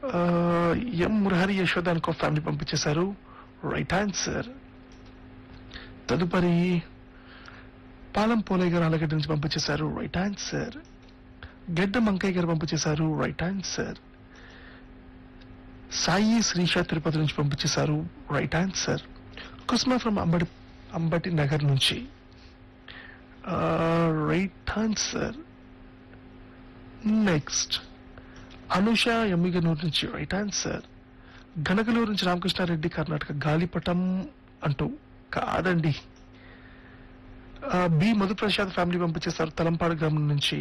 ఆ, ఎం మురహరి యశోద అనుకో ఫ్యామిలీ పంపించేశారు రైట్ ఆన్సర్ తదుపరి పాలం పోలయ్య గారు ఆలగడ్డ నుంచి పంపించేశారు రైట్ ఆన్సర్ గడ్డ మంకయ్య గారు పంపించేశారు రైట్ ఆన్సర్ సాయి శ్రీష తిరుపతి నుంచి పంపించేశారు right answer Kusma from Ambati Ambati Nagar నుంచి right answer next Anusha Emmiganur నుంచి రైట్ ఆన్సర్ గనగలూరు నుంచి రామకృష్ణారెడ్డి కర్ణాటక గాలిపటం అంటూ కాదండి ఆ, బి మధుప్రసాద్ ఫ్యామిలీ పంపించేశారు తలంపాడు గ్రామం నుంచి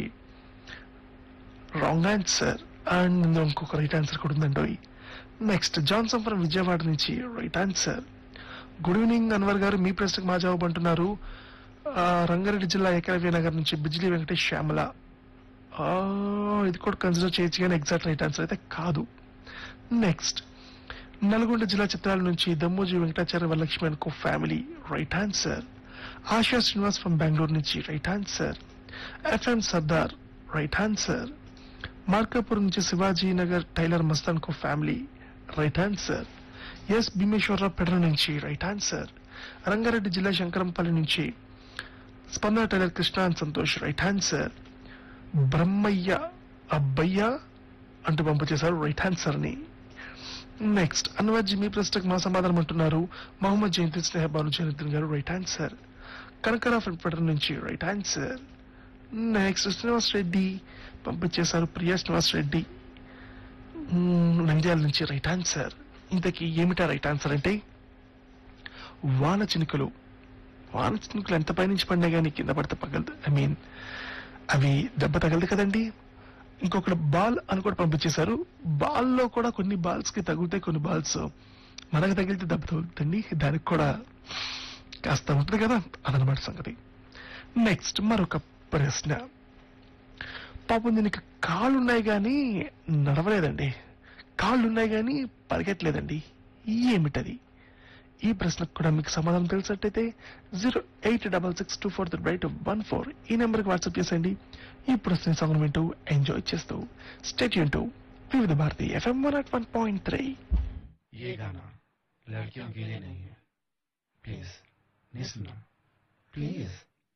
రాంగ్ ఆన్సర్ అండ్ ఇందులో ఇంకొక రైట్ ఆన్సర్ కూడా ఉందండి నెక్స్ట్ జాన్సన్ ఫ్రం విజయవాడ నుంచి right answer good evening Anwar గారు మీ ప్రశ్నకు మా జవాబు అంటున్నారు ఆ, రంగారెడ్డి జిల్లా ఏకలవ్య నగర్ నుంచి బిజ్లీ వెంకటేష్ శ్యామల ఆ, ఇది కూడా కన్సిడర్ చేయొచ్చు కానీ ఎగ్జాక్ట్ రైట్ ఆన్సర్ అయితే కాదు నెక్స్ట్ నల్గొండ జిల్లా చిత్రాల నుంచి దమ్మోజీ వెంకటాచార్య వరలక్ష్మి అనుకో family right answer Asha Srinivas from Bengaluru నుంచి right answer FM Sardar right answer Markapur నుంచి శివాజీ నగర్ టైలర్ మస్తాన్ కో family right answer S Bhimeswararao పెడర నుంచి రైట్ ఆన్సర్ రంగారెడ్డి జిల్లా శంకరంపల్లి నుంచి Spandana tailor Krishna and Santosh right answer Brahmaiah Abbaiah అంటూ పంపించేశారు రైట్ ఆన్సర్ ని నెక్స్ట్ అన్వర్జీ మీ ప్రశ్నకు మా సమాధానం అంటున్నారు మహమ్మద్ జయంతి స్నేహ భాను జయనిద్దన్ గారు రైట్ ఆన్సర్ కనకరా పెటర్ నుంచి right answer next Srinivas Reddy పంపించేశారు ప్రియా శ్రీనివాస్ రెడ్డి మ్మ్, నంద్యాల నుంచి రైట్ ఆన్సర్ ఇంతకీ ఏమిటా రైట్ ఆన్సర్ అంటే వాన చినుకలు వాన చినుకలు ఎంత పైనుంచి పడినా కానీ కింద పడితే పగలదు ఐ మీన్ అవి దెబ్బ తగలదు కదండి ఇంకొకటి బాల్ అని కూడా పంపించేశారు బాల్ లో కూడా కొన్ని బాల్స్ కి తగులుతాయి కొన్ని బాల్స్ మనకు తగిలితే దెబ్బ తగులుతుంది దానికి కూడా కాస్త ఉంటుంది కదా అదనమాట సంగతి నెక్స్ట్ మరొక ప్రశ్న పాపం దీనికి కాళ్ళు ఉన్నాయి కానీ నడవలేదండి కాళ్ళు ఉన్నాయి కానీ పరిగెట్టలేదండి ఏమిటది ఈ ప్రశ్నకు కూడా మీకు సమాధానం తెలిసినట్టయితే zero eight double six two four right one four ఈ నెంబర్కి వాట్సాప్ చేసేయండి ఈ ప్రశ్న సాంగ్ వింటూ ఎంజాయ్ చేస్తూ స్టేట్ యూన్ Vividh Bharati FM one at one point three ये गाना लड़कियों के लिए नहीं है प्लीज नहीं सुनना please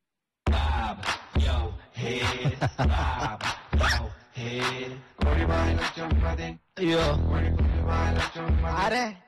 yo head bob yo head कोई बाल चंपा दे అయ్యో कोई कोई बाल चंपा అరే